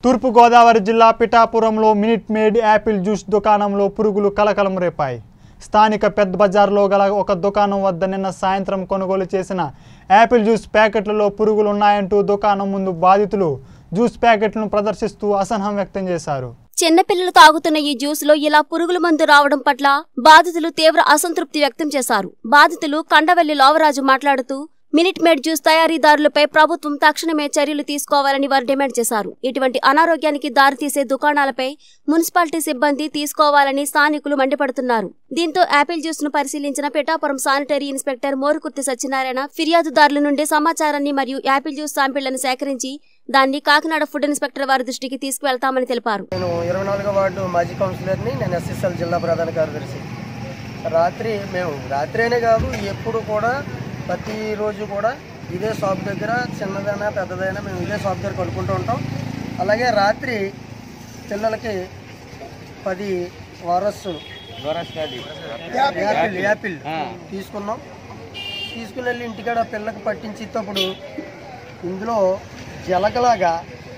తూర్పుగోదావరి జిల్లా పిఠాపురంలో minute made Apple juice దుకాణంలో పురుగులు కలకలం రేపాయి స్థానిక పెద్ద బజార్లో గల ఒక దుకాణం వద్ద నిన్న సాయంత్రం కొనుగోలు చేసిన యాపిల్ జ్యూస్ ప్యాకెట్లలో పురుగులు ఉన్నాయంటూ దుకాణం ముందు బాధితులు జ్యూస్ ప్యాకెట్లను ప్రదర్శిస్తూ అసహనం వ్యక్తం చేశారు చిన్నపిల్లలు తాగుతున్న ఈ జ్యూస్ లో ఇలా పురుగుల మందు రావడం పట్ల బాధితులు తీవ్ర అసంతృప్తి వ్యక్తం చేశారు బాధితులు కండవెల్లి లోవరాజు మాట్లాడుతూ మినిట్ మేడ్ జ్యూస్ తయారీదారులపై ప్రభుత్వం తక్షణమే చర్యలు తీసుకోవాలని వారు డిమాండ్ చేశారు ఇటువంటి అనారోగ్యానికి దారితీసే దుకాణాలపై మున్సిపాలిటీ సిబ్బంది తీసుకోవాలని స్థానికులు మండిపడుతున్నారు దీంతో యాపిల్ జ్యూస్ ను పరిశీలించిన పిఠాపురం శానిటరీ ఇన్స్పెక్టర్ మోరుకుర్తి సత్యనారాయణ ఫిర్యాదుదారుల నుండి సమాచారాన్ని మరియు యాపిల్ జ్యూస్ శాంపిళ్లను సేకరించి దాన్ని కాకినాడ ఫుడ్ ఇన్స్పెక్టర్ వారి దృష్టికి తీసుకువెళ్తామని తెలిపారు నేను ఇరవై నాలుగో వార్డు మాజీ కౌన్సిలర్ని నేను ఎస్ఎస్ఎల్ జిల్లా ప్రధాన కార్యదర్శి రాత్రి మేము రాత్రి అనే కాదు ఎప్పుడు కూడా ప్రతిరోజు కూడా ఇదే షాప్ దగ్గర చిన్నదైనా పెద్దదైనా మేము ఇదే షాప్ దగ్గర కొనుక్కుంటూ ఉంటాం అలాగే రాత్రి పిల్లలకి పది వారస్ యాపిల్ యాపిల్ తీసుకున్నాం తీసుకుని వెళ్ళి ఇంటికాడ పిల్లకి పట్టించేటప్పుడు ఇందులో జలగలాగా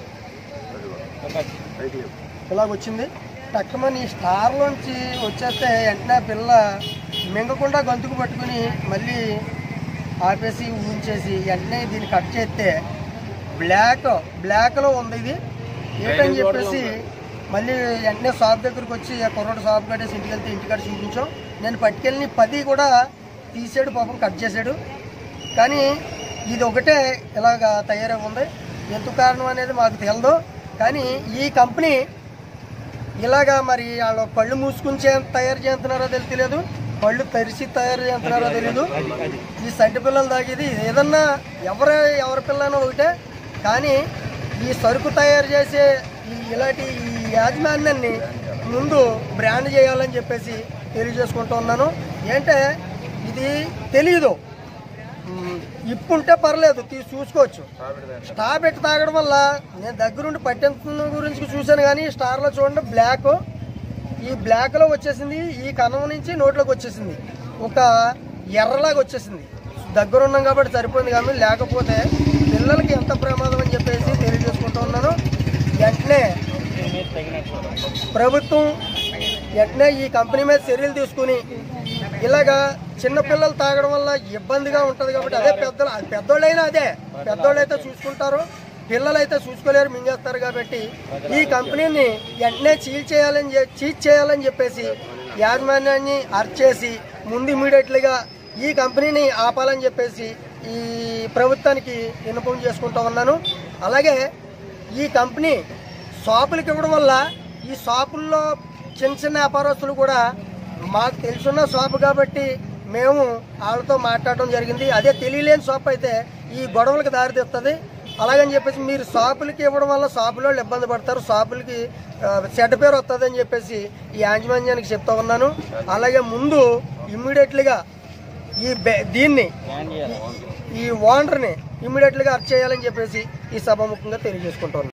ఇలాగ వచ్చింది టక్కమని స్టార్లోంచి వచ్చేస్తే వెంటనే ఆ పిల్ల మింగకుండా గొంతుకు పట్టుకుని మళ్ళీ ఆపేసి ఊంచేసి వెంటనే దీన్ని కట్ చేస్తే బ్లాక్ బ్లాక్లో ఉంది ఇది ఏంటని చెప్పేసి మళ్ళీ వెంటనే షాప్ దగ్గరికి వచ్చి ఆ కుర్రోడు షాప్ కట్టేసి ఇంటికి వెళ్తే ఇంటికాడ చూపించాం నేను పట్టుకెళ్ళి పది కూడా తీసాడు పాపం కట్ చేశాడు కానీ ఇది ఒకటే ఇలాగ తయారై ఉంది ఎందుకు కారణం అనేది మాకు తెలియదు కానీ ఈ కంపెనీ ఇలాగా మరి వాళ్ళు పళ్ళు మూసుకుని చే- తయారు చేస్తున్నారో తెలి- తెలియదు పళ్ళు తెరిచి తయారు చేస్తున్నారో తెలియదు ఈ సంటి పిల్లలు తాగేది ఏదన్నా ఎవరు ఎవరి పిల్లనో ఒకటే కానీ ఈ సరుకు తయారు చేసే ఈ ఇలాంటి ఈ యాజమాన్యాన్ని ముందు బ్రాండ్ చేయాలని చెప్పేసి తెలియజేసుకుంటూ ఉన్నాను ఏంటంటే ఇది తెలియదు మ్, ఇప్పుంటే పర్లేదు తీసి చూసుకోవచ్చు స్టార్ పెట్టి తాగడం వల్ల నేను దగ్గరుండి పట్టిన గురించి చూశాను కానీ స్టార్లో చూడండి బ్లాక్ ఈ బ్లాక్లో వచ్చేసింది ఈ కణం నుంచి నోట్లోకి వచ్చేసింది ఒక ఎర్రలాగా వచ్చేసింది దగ్గర ఉన్నాం కాబట్టి సరిపోయింది కానీ లేకపోతే పిల్లలకి ఎంత ప్రమాదం అని చెప్పేసి తెలియజేసుకుంటూ ఉన్నాను వెంటనే ప్రభుత్వం వెంటనే ఈ కంపెనీ మీద చర్యలు తీసుకుని ఇలాగా చిన్న పిల్లలు తాగడం వల్ల ఇబ్బందిగా ఉంటుంది కాబట్టి అదే పెద్దలు అది పెద్దోళ్ళైనా అదే పెద్దోళ్ళు అయితే చూసుకుంటారు పిల్లలు అయితే చూసుకోలేరు మింగేస్తారు కాబట్టి ఈ కంపెనీని వెంటనే చీల్ చేయాలని చె- చీజ్ చేయాలని చెప్పేసి యాజమాన్యాన్ని అరెస్ట్ చేసి ముందు ఇమీడియట్లీగా ఈ కంపెనీని ఆపాలని చెప్పేసి ఈ ప్రభుత్వానికి విన్నపం చేసుకుంటూ ఉన్నాను అలాగే ఈ కంపెనీ షాపులకి ఇవ్వడం వల్ల ఈ షాపుల్లో చిన్న చిన్న వ్యాపారస్తులు కూడా మాకు తెలుసున్న షాపు కాబట్టి మేము వాళ్ళతో మాట్లాడడం జరిగింది అదే తెలియలేని షాప్ అయితే ఈ గొడవలకు దారితీస్తుంది అలాగని చెప్పేసి మీరు షాపులకి ఇవ్వడం వల్ల షాపులో వాళ్ళు ఇబ్బంది పడతారు షాపులకి ఆ, చెడ్డ పేరు వస్తుంది అని చెప్పేసి ఈ యాజమాన్యానికి చెప్తా ఉన్నాను అలాగే ముందు ఇమ్మీడియట్లీగా ఈ బె- దీన్ని ఈ ఓనర్ని ఇమ్మీడియట్లీగా అరెస్ట్ చేయాలని చెప్పేసి ఈ సభాముఖంగా తెలియజేసుకుంటాను